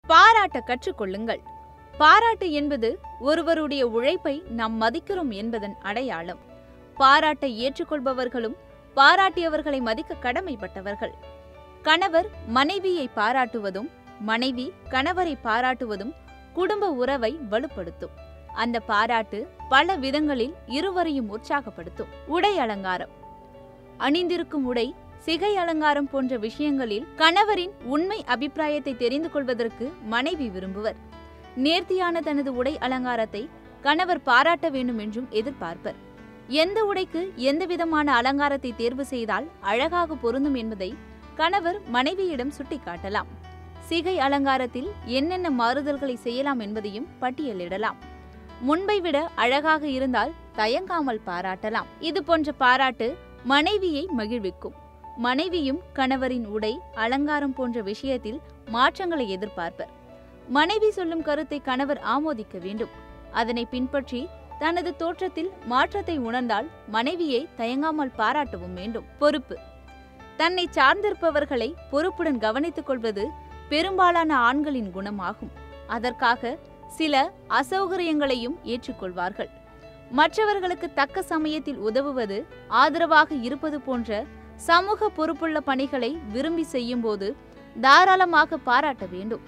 பாராட்ட கற்றுக்கொள்ளுங்கள் பாராட்டு என்பது ஒருவருடைய உழைப்பை நாம் மதிக்கிறோம் என்பதன் அடையாளம் பாராட்டை ஏற்றுக்கொள்பவர்களும் பாராட்டியவர்களை மதிக்க கடமைப்பட்டவர்கள் கணவர் மனைவியை பாராட்டுவதும் மனைவி கணவரை பாராட்டுவதும் குடும்ப உறவை வலுப்படுத்தும் அந்த பாராட்டு பல விதங்களில் இருவரையும் உற்சாகப்படுத்தும் உடை அலங்காரம் அணிந்திருக்கும் உடை சிகை அலங்காரம் போன்ற விஷயங்களில் கணவரின் உண்மை அபிப்பிராயத்தை தெரிந்து கொள்வதற்கு மனைவி விரும்புவர் நேர்த்தியான தனது உடை அலங்காரத்தை கணவர் பாராட்ட வேண்டும் என்றும் எதிர்பார்ப்பர் எந்த உடைக்கு எந்த விதமான அலங்காரத்தை தேர்வு செய்தால் அழகாக பொருந்தும் என்பதை கணவர் மனைவியிடம் சுட்டிக்காட்டலாம் சிகை அலங்காரத்தில் என்னென்ன மாறுதல்களை செய்யலாம் என்பதையும் பட்டியலிடலாம் முன்பை விட அழகாக இருந்தால் தயங்காமல் பாராட்டலாம் இது போன்ற பாராட்டு மனைவியை மகிழ்விக்கும் மனைவியும் கணவரின் உடை அலங்காரம் போன்ற விஷயத்தில் மாற்றங்களை எதிர்பார்ப்பர் மனைவி சொல்லும் கருத்தை கணவர் ஆமோதிக்க வேண்டும் அதனை பின்பற்றி தனது தோற்றத்தில் மாற்றத்தை உணர்ந்தால் மனைவியை தயங்காமல் பாராட்டவும் வேண்டும் பொறுப்பு தன்னை சார்ந்திருப்பவர்களை பொறுப்புடன் கவனித்துக் கொள்வது பெரும்பாலான ஆண்களின் குணமாகும் அதற்காக சில அசௌகரியங்களையும் ஏற்றுக்கொள்வார்கள் மற்றவர்களுக்கு தக்க சமயத்தில் உதவுவது ஆதரவாக இருப்பது போன்ற சமூக பொறுப்புள்ள பணிகளை விரும்பி செய்யும்போது தாராளமாக பாராட்ட வேண்டும்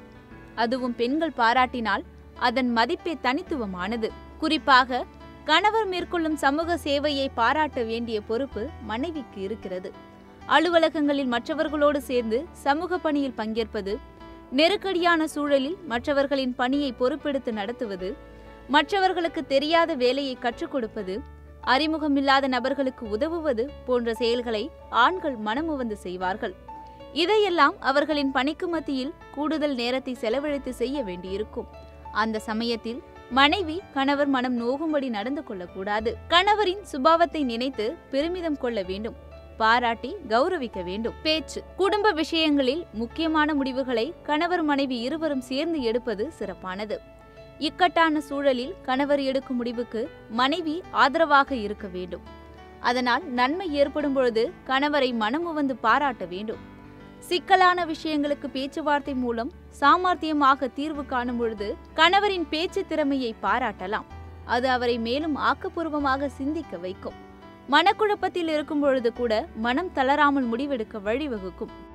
அதுவும் பெண்கள் பாராட்டினால் அதன் மதிப்பே தனித்துவமானது குறிப்பாக கணவர் மேற்கொள்ளும் சமூக சேவையை பாராட்ட வேண்டிய பொறுப்பு மனைவிக்கு இருக்கிறது அலுவலகங்களில் மற்றவர்களோடு சேர்ந்து சமூக பணியில் பங்கேற்பது நெருக்கடியான சூழலில் மற்றவர்களின் பணியை பொறுப்பெடுத்து நடத்துவது மற்றவர்களுக்கு தெரியாத வேலையை கற்றுக் கொடுப்பது அறிமுகமில்லாத நபர்களுக்கு உதவுவது போன்ற செயல்களை ஆண்கள் மனமுவந்து செய்வார்கள் இதையெல்லாம் அவர்களின் பணிக்கு மத்தியில் கூடுதல் நேரத்தை செலவழித்து செய்ய வேண்டியிருக்கும் அந்த சமயத்தில் மனைவி கணவர் மனம் நோகும்படி நடந்து கொள்ளக்கூடாது கணவரின் சுபாவத்தை நினைத்து பெருமிதம் கொள்ள வேண்டும் பாராட்டி கௌரவிக்க வேண்டும் பேச்சு குடும்ப விஷயங்களில் முக்கியமான முடிவுகளை கணவர் மனைவி இருவரும் சேர்ந்து எடுப்பது சிறப்பானது இக்கட்டான சூழலில் கணவர் எடுக்கும் முடிவுக்கு மனைவி ஆதரவாக இருக்க வேண்டும் அதனால் நன்மை ஏற்படும் பொழுது கணவரை மனமுவந்து பாராட்ட வேண்டும் சிக்கலான விஷயங்களுக்கு பேச்சுவார்த்தை மூலம் சாமர்த்தியமாக தீர்வு காணும் பொழுது கணவரின் பேச்சு திறமையை பாராட்டலாம் அது அவரை மேலும் ஆக்கப்பூர்வமாக சிந்திக்க வைக்கும் மனக்குழப்பத்தில் இருக்கும் பொழுது கூட மனம் தளராமல் முடிவெடுக்க வழிவகுக்கும்